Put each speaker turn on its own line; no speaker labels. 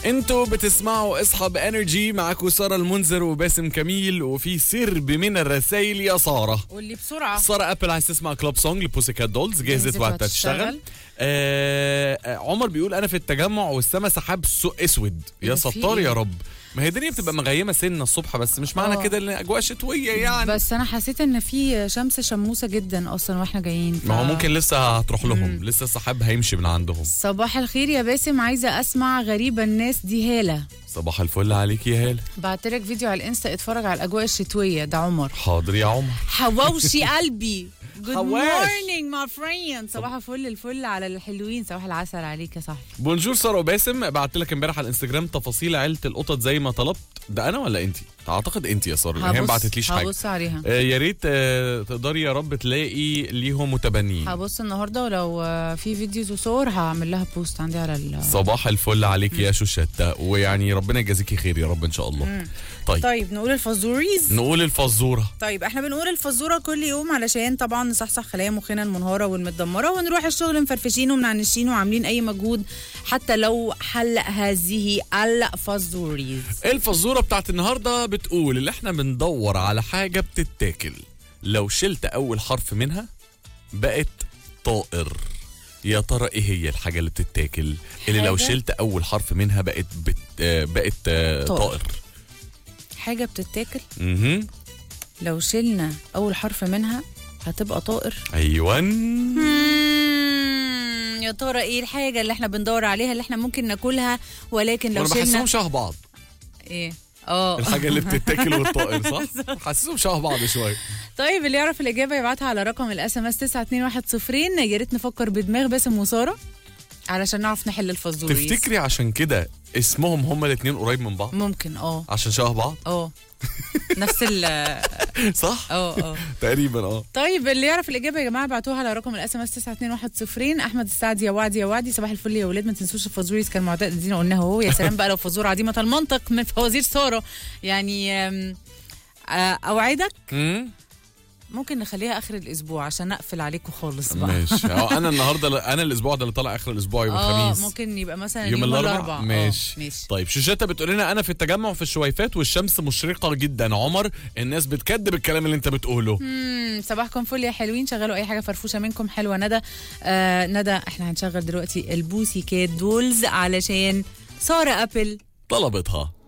انتوا بتسمعوا اصحى بانرجي معاكم ساره المنذر وباسم كميل وفي سرب من الرسائل يا ساره
واللي بسرعه
ساره ابل عايز تسمع كلوب سونج لبوسي كات دولز جهزت
جهزت
وقتها تشتغل
وهتشتغل.
آه آه، عمر بيقول انا في التجمع والسما سحاب سو اسود
إيه
يا
ده، في
ستار يا
إيه؟
رب ما هي الدنيا بتبقى مغيمه سنه الصبح بس مش معنى
آه.
كده ان اجواء شتويه يعني
بس انا حسيت ان في شمس شموسه جدا اصلا واحنا جايين ف-
ما هو ممكن لسه هتروح لهم لسه السحاب هيمشي من عندهم
صباح الخير يا باسم عايزه اسمع غريبه الناس دي هاله
صباح الفل عليك يا هاله
بعت لك فيديو على الانستا اتفرج على الاجواء الشتويه ده عمر
حاضر يا عمر
حواوشي قلبي جود
حواش.
مورنينج ماي فريند صباح الفل الفل على الحلوين صباح العسل عليك يا صاحبي
بونجور ساره وباسم بعت لك امبارح على الانستجرام تفاصيل عيله القطط زي ما طلبت ده انا ولا انت اعتقد انت يا ساره هي ما
هبص-
بعتتليش حاجه
هبص عليها
آه، يا ريت آه، تقدري يا رب تلاقي ليهم متبنيين
هبص النهارده ولو آه، في فيديوز وصور هعمل لها بوست عندي على ال
صباح الفل عليك يا شوشتة ويعني ربنا يجازيكي خير يا رب ان شاء الله طيب
طيب نقول الفزوريز
نقول الفزوره
طيب احنا بنقول الفزوره كل يوم علشان طبعا نصحصح خلايا مخنا المنهاره والمتدمره ونروح الشغل مفرفشين ومنعنشين وعاملين اي مجهود حتى لو حل هذه الفزوريز
الفزوره بتاعت النهارده بتقول اللي احنا بندور على حاجه بتتاكل لو شلت اول حرف منها بقت طائر يا ترى ايه هي الحاجه اللي بتتاكل اللي لو
حاجة؟
شلت اول حرف منها بقت بت... آه، بقت آه،
طائر.
طائر
حاجه بتتاكل
اها
لو شلنا اول حرف منها هتبقى طائر
ايوه
مم، يا ترى ايه الحاجه اللي احنا بندور عليها اللي احنا ممكن ناكلها ولكن لو
انا
شلنا
بحسهم شبه بعض
ايه اه
الحاجه اللي بتتاكل والطائر صح حاسسهم شبه بعض شويه
طيب اللي يعرف الاجابه يبعتها على رقم الاس ام اس 92102 يا ريت نفكر بدماغ باسم وساره علشان نعرف نحل الفزوريز
تفتكري عشان كده اسمهم هما الاثنين قريب من بعض
ممكن اه
عشان شبه بعض
اه نفس ال اه
صح
اه
تقريبا اه
طيب اللي يعرف الاجابه يا جماعه ابعتوها على رقم الاس ام اس 92102 احمد السعد يا وعدي يا وعدي صباح الفل يا ولاد ما تنسوش الفزوريز كان معتاد ادينا قلناها اهو يا سلام بقى لو فزوره عديمه المنطق من فوازير ساره يعني آم، آه، اوعدك
امم
ممكن نخليها اخر الاسبوع عشان اقفل عليكم خالص بقى
ماشي اه انا النهارده انا الاسبوع ده اللي طالع اخر الاسبوع يوم
اه
الخميس
ممكن يبقى مثلا
يوم الاربعاء
الاربعاء آه،
ماشي
ماشي
طيب شوشتا بتقول لنا انا في التجمع في الشويفات والشمس مشرقه جدا عمر الناس بتكذب الكلام اللي انت بتقوله
مم، صباحكم فل يا حلوين شغلوا اي حاجه فرفوشه منكم حلوه ندى آه ندى احنا هنشغل دلوقتي البوسي كات دولز علشان ساره ابل
طلبتها